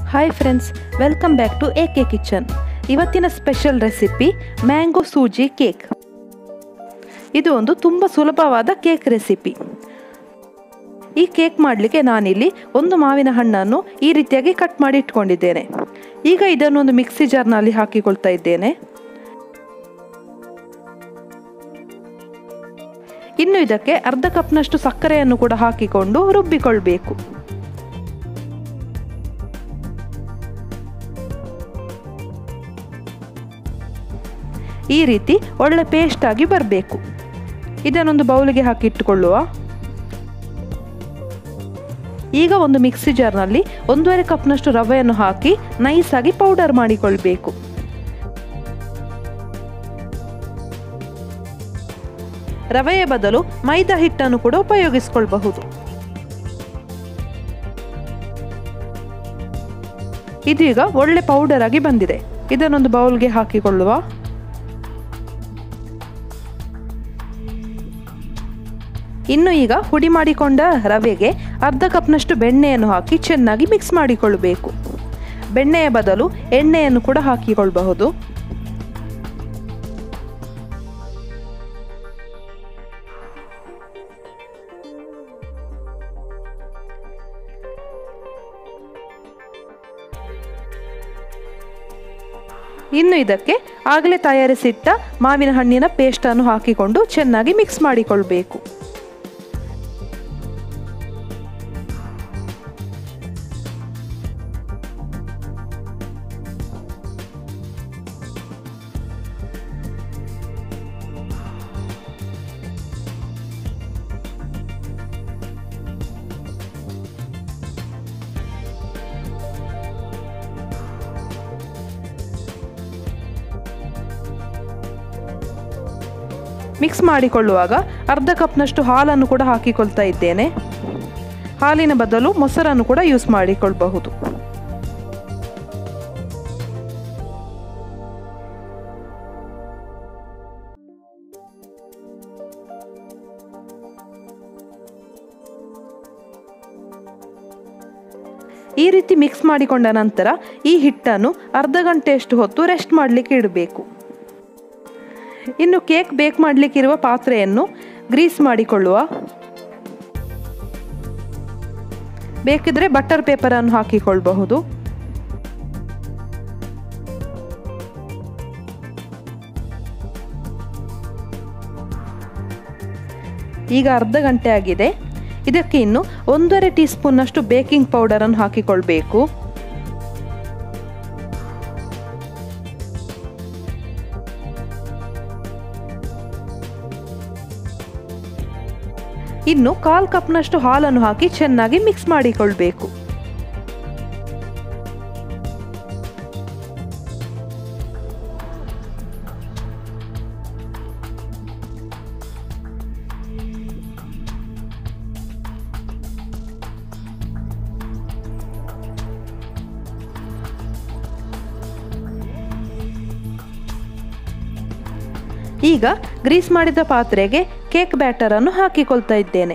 hi friends welcome back to A K kitchen ಇವತ್ತಿನ special recipe mango suji cake ಇದು ಒಂದು ತುಂಬ ಸುಲಭವಾದ ಕೇಕ್ ರೆಸಿಪಿ ಈ ಕೇಕ್ ಮಾಡಲಿಕ್ಕೆ ನಾನಿಲ್ಲಿ ಒಂದು ಮಾವಿನ ಹಣ್ಣನ್ನು ಈ ರೀತಿಯಾಗಿ ಕಟ್ ಮಾಡಿ ಇಟ್ಕೊಂಡಿದ್ದೇನೆ ಈಗ ಇದನ್ನೊಂದು ಮಿಕ್ಸಿ ಜಾರ್ನಲ್ಲಿ ಹಾಕಿಕೊಳ್ತಾ ಇದ್ದೇನೆ ಇನ್ನು ಇದಕ್ಕೆ ಅರ್ಧ ಕಪ್ನಷ್ಟು ಸಕ್ಕರೆಯನ್ನು ಕೂಡ ಹಾಕಿಕೊಂಡು ರುಬ್ಬಿಕೊಳ್ಬೇಕು ಈ ರೀತಿ ಒಳ್ಳೆ ಪೇಸ್ಟ್ ಆಗಿ ಬರಬೇಕು ಇದನ್ನೊಂದು ಬೌಲಿಗೆ ಹಾಕಿ ಇಟ್ಟುಕೊಳ್ಳುವ ಈಗ ಒಂದು ಮಿಕ್ಸಿ ಜಾರ್ನಲ್ಲಿ ಒಂದೂವರೆ ಕಪ್ನಷ್ಟು ರವೆಯನ್ನು ಹಾಕಿ ನೈಸಾಗಿ ಪೌಡರ್ ಮಾಡಿಕೊಳ್ಬೇಕು ರವೆಯ ಬದಲು ಮೈದಾ ಹಿಟ್ಟನ್ನು ಕೂಡ ಉಪಯೋಗಿಸಿಕೊಳ್ಳಬಹುದು ಇದೀಗ ಒಳ್ಳೆ ಪೌಡರ್ ಆಗಿ ಬಂದಿದೆ ಇದನ್ನೊಂದು ಬೌಲ್ಗೆ ಹಾಕಿಕೊಳ್ಳುವ ಇನ್ನು ಈಗ ಹುಡಿ ಮಾಡಿಕೊಂಡ ರವೆಗೆ ಅರ್ಧ ಕಪ್ನಷ್ಟು ಬೆಣ್ಣೆಯನ್ನು ಹಾಕಿ ಚೆನ್ನಾಗಿ ಮಿಕ್ಸ್ ಮಾಡಿಕೊಳ್ಳಬೇಕು ಬೆಣ್ಣೆಯ ಬದಲು ಎಣ್ಣೆಯನ್ನು ಕೂಡ ಹಾಕಿಕೊಳ್ಳಬಹುದು ಇನ್ನು ಇದಕ್ಕೆ ಆಗಲೇ ತಯಾರಿಸಿಟ್ಟ ಮಾವಿನ ಹಣ್ಣಿನ ಪೇಸ್ಟನ್ನು ಹಾಕಿಕೊಂಡು ಚೆನ್ನಾಗಿ ಮಿಕ್ಸ್ ಮಾಡಿಕೊಳ್ಬೇಕು ಮಿಕ್ಸ್ ಮಾಡಿಕೊಳ್ಳುವಾಗ ಅರ್ಧ ಕಪ್ನಷ್ಟು ಹಾಲನ್ನು ಕೂಡ ಹಾಕಿಕೊಳ್ತಾ ಇದ್ದೇನೆ ಹಾಲಿನ ಬದಲು ಮೊಸರನ್ನು ಕೂಡ ಯೂಸ್ ಮಾಡಿಕೊಳ್ಳಬಹುದು ಈ ರೀತಿ ಮಿಕ್ಸ್ ಮಾಡಿಕೊಂಡ ನಂತರ ಈ ಹಿಟ್ಟನ್ನು ಅರ್ಧ ಗಂಟೆಯಷ್ಟು ಹೊತ್ತು ರೆಸ್ಟ್ ಮಾಡಲಿಕ್ಕೆ ಇಡಬೇಕು ಇನ್ನು ಕೇಕ್ ಬೇಕ್ ಮಾಡಲಿಕ್ಕಿರುವ ಪಾತ್ರೆಯನ್ನು ಗ್ರೀಸ್ ಮಾಡಿಕೊಳ್ಳುವ ಬೇಕಿದ್ರೆ ಬಟರ್ ಪೇಪರನ್ನು ಹಾಕಿಕೊಳ್ಳಬಹುದು ಈಗ ಅರ್ಧ ಗಂಟೆ ಆಗಿದೆ ಇದಕ್ಕೆ ಇನ್ನು ಒಂದೂವರೆ ಟೀ ಸ್ಪೂನ್ನಷ್ಟು ಬೇಕಿಂಗ್ ಪೌಡರನ್ನು ಹಾಕಿಕೊಳ್ಬೇಕು ಇನ್ನು ಕಾಲ್ ಕಪ್ನಷ್ಟು ಹಾಲನ್ನು ಹಾಕಿ ಚೆನ್ನಾಗಿ ಮಿಕ್ಸ್ ಮಾಡಿಕೊಳ್ಬೇಕು ಈಗ ಗ್ರೀಸ್ ಮಾಡಿದ ಪಾತ್ರೆಗೆ ಕೇಕ್ ಬ್ಯಾಟರನ್ನು ಹಾಕಿಕೊಳ್ತಾ ಇದ್ದೇನೆ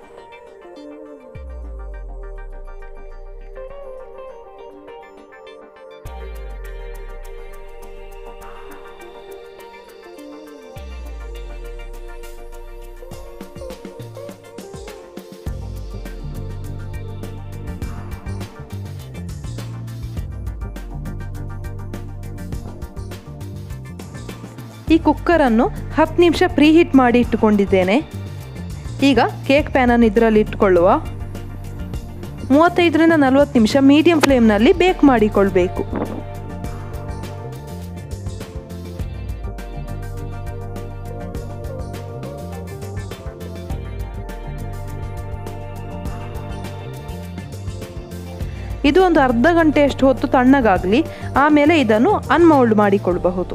ಈ ಕುಕ್ಕರನ್ನು ಹತ್ತು ನಿಮಿಷ ಪ್ರೀ ಹೀಟ್ ಮಾಡಿ ಇಟ್ಟುಕೊಂಡಿದ್ದೇನೆ ಈಗ ಕೇಕ್ ಪ್ಯಾನನ್ನು ಇದರಲ್ಲಿ ಇಟ್ಕೊಳ್ಳುವ ಮೂವತ್ತೈದರಿಂದ ನಲವತ್ತು ನಿಮಿಷ ಮೀಡಿಯಂ ಫ್ಲೇಮ್ನಲ್ಲಿ ಬೇಕ್ ಮಾಡಿಕೊಳ್ಬೇಕು ಇದು ಒಂದು ಅರ್ಧ ಗಂಟೆಯಷ್ಟು ಹೊತ್ತು ತಣ್ಣಗಾಗಲಿ ಆಮೇಲೆ ಇದನ್ನು ಅನ್ಮೌಲ್ಡ್ ಮಾಡಿಕೊಳ್ಳಬಹುದು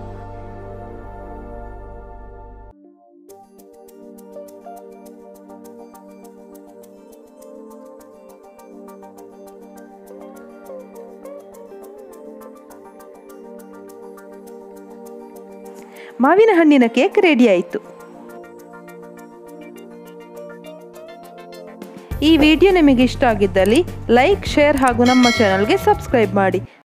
ಮಾವಿನ ಹಣ್ಣಿನ ಕೇಕ್ ರೆಡಿ ಆಯಿತು ಈ ವಿಡಿಯೋ ನಿಮಗೆ ಇಷ್ಟ ಆಗಿದ್ದಲ್ಲಿ ಲೈಕ್ ಶೇರ್ ಹಾಗೂ ನಮ್ಮ ಚಾನಲ್ಗೆ ಸಬ್ಸ್ಕ್ರೈಬ್ ಮಾಡಿ